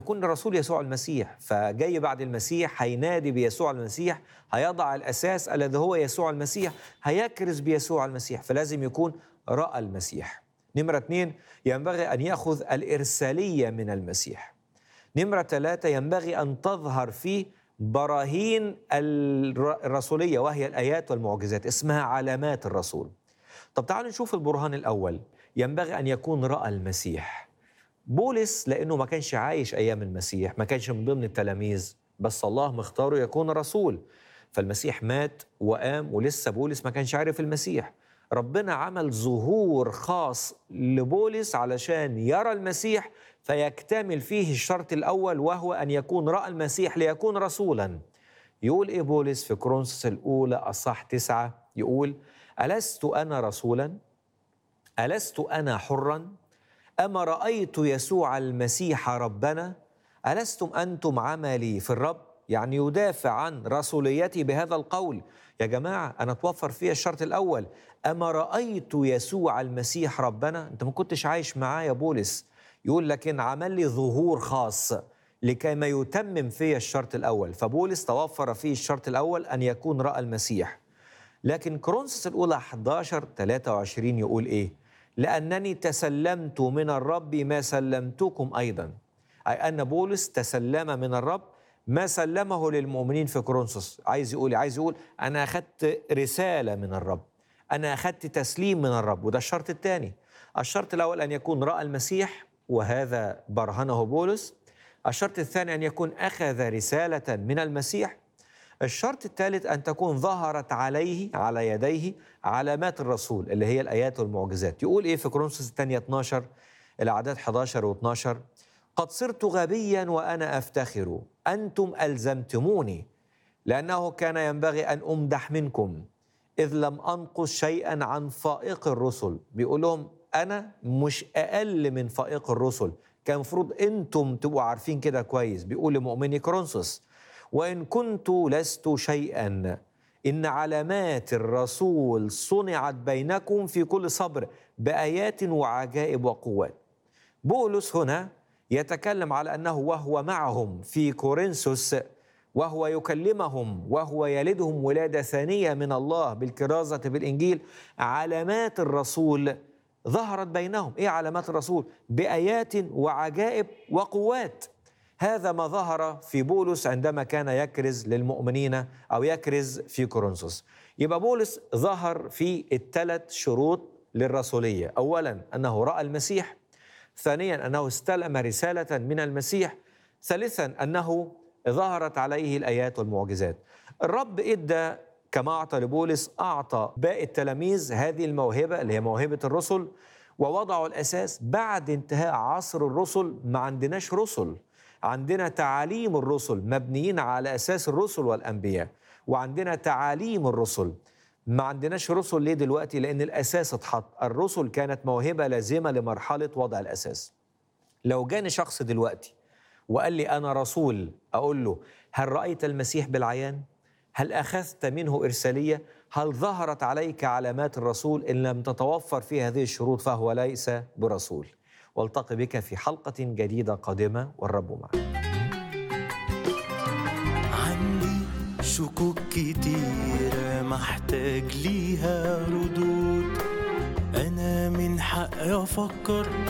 يكون رسول يسوع المسيح فجاي بعد المسيح هينادي بيسوع المسيح هيضع الأساس الذي هو يسوع المسيح هيكرز بيسوع المسيح فلازم يكون رأى المسيح نمرة اثنين ينبغي أن يأخذ الإرسالية من المسيح نمرة ثلاثة ينبغي أن تظهر فيه براهين الرسولية وهي الآيات والمعجزات اسمها علامات الرسول طب تعالوا نشوف البرهان الأول ينبغي أن يكون رأى المسيح بولس لأنه ما كانش عايش أيام المسيح ما كانش من ضمن التلاميذ بس الله مختاره يكون رسول فالمسيح مات وقام ولسه بولس ما كانش عارف المسيح ربنا عمل ظهور خاص لبولس علشان يرى المسيح فيكتمل فيه الشرط الأول وهو أن يكون رأى المسيح ليكون رسولا يقول إيه بولس في كرونسوس الأولى أصح تسعة يقول ألست أنا رسولا ألست أنا حرا أما رأيت يسوع المسيح ربنا ألستم أنتم عملي في الرب يعني يدافع عن رسوليتي بهذا القول يا جماعة أنا توفر فيها الشرط الأول أما رأيت يسوع المسيح ربنا أنت ما كنتش عايش معاه يا بولس يقول لكن عمل لي ظهور خاص لكي ما يتمم فيه الشرط الأول فبولس توفر فيه الشرط الأول أن يكون رأى المسيح لكن كرونسوس الأولى 11 23 يقول إيه لأنني تسلمت من الرب ما سلمتكم أيضا أي أن بولس تسلم من الرب ما سلمه للمؤمنين في كورنثوس عايز يقول عايز يقول أنا أخذت رسالة من الرب أنا أخذت تسليم من الرب وده الشرط الثاني الشرط الأول أن يكون رأى المسيح وهذا برهنه بولس الشرط الثاني أن يكون أخذ رسالة من المسيح الشرط الثالث أن تكون ظهرت عليه على يديه علامات الرسول اللي هي الآيات والمعجزات يقول إيه في كورنثوس الثانية 12 الأعداد 11 و12 قد صرت غبيا وأنا أفتخر أنتم ألزمتموني لأنه كان ينبغي أن أمدح منكم إذ لم أنقص شيئا عن فائق الرسل بيقول لهم أنا مش أقل من فائق الرسل كان المفروض أنتم تبقوا عارفين كده كويس بيقول لمؤمني كورنثوس وإن كنت لست شيئا إن علامات الرسول صنعت بينكم في كل صبر بآيات وعجائب وقوات بولس هنا يتكلم على أنه وهو معهم في كورنثوس وهو يكلمهم وهو يلدهم ولادة ثانية من الله بالكرازة بالإنجيل علامات الرسول ظهرت بينهم إيه علامات الرسول؟ بآيات وعجائب وقوات هذا ما ظهر في بولس عندما كان يكرز للمؤمنين او يكرز في كورنثوس يبقى بولس ظهر في الثلاث شروط للرسوليه اولا انه راى المسيح ثانيا انه استلم رساله من المسيح ثالثا انه ظهرت عليه الايات والمعجزات الرب ادى كما اعطى لبولس اعطى باقي التلاميذ هذه الموهبه اللي هي موهبه الرسل ووضعوا الاساس بعد انتهاء عصر الرسل ما عندناش رسل عندنا تعاليم الرسل مبنيين على اساس الرسل والانبياء وعندنا تعاليم الرسل ما عندناش رسل ليه دلوقتي لان الاساس اتحط الرسل كانت موهبه لازمه لمرحله وضع الاساس لو جاني شخص دلوقتي وقال لي انا رسول اقول له هل رايت المسيح بالعيان هل اخذت منه ارساليه هل ظهرت عليك علامات الرسول ان لم تتوفر في هذه الشروط فهو ليس برسول والتقي بك في حلقة جديدة قادمة والرب معك عندي شكوك كتيرة محتاج ليها ردود أنا من حقي أفكر